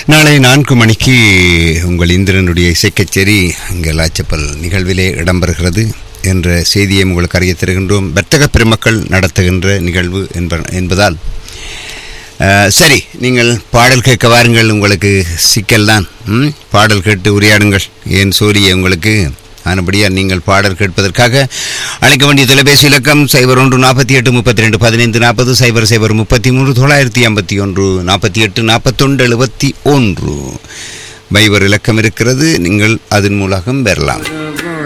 நாளை நான்கு மணிக்கு உங்கள் இந்திரனுடைய இசைக்கச்சேரி இங்கே லாச்சப்பல் நிகழ்விலே இடம்பெறுகிறது என்ற செய்தியை உங்களுக்கு அறிய தருகின்றோம் வர்த்தக பெருமக்கள் நடத்துகின்ற நிகழ்வு என்ப என்பதால் அஹ், சரி நீங்கள் பாடல் கேட்க வாருங்கள் உங்களுக்கு சிக்கல் தான் ம்? பாடல் கேட்டு உரையாடுங்கள் ஏன் சோரிய உங்களுக்கு ஆனபடியால் நீங்கள் பாடல் கேட்பதற்காக அழைக்க வேண்டிய தொலைபேசி இலக்கம் சைபர் ஒன்று நாற்பத்தி எட்டு முப்பத்தி ரெண்டு பதினைந்து நாற்பது சைபர் சைபர் முப்பத்தி மூன்று தொள்ளாயிரத்தி ஐம்பத்தி ஒன்று நாற்பத்தி எட்டு நாற்பத்தொன்று எழுபத்தி ஒன்று வைவர் இலக்கம் இருக்கிறது நீங்கள் அதன் மூலம் பெறலாம்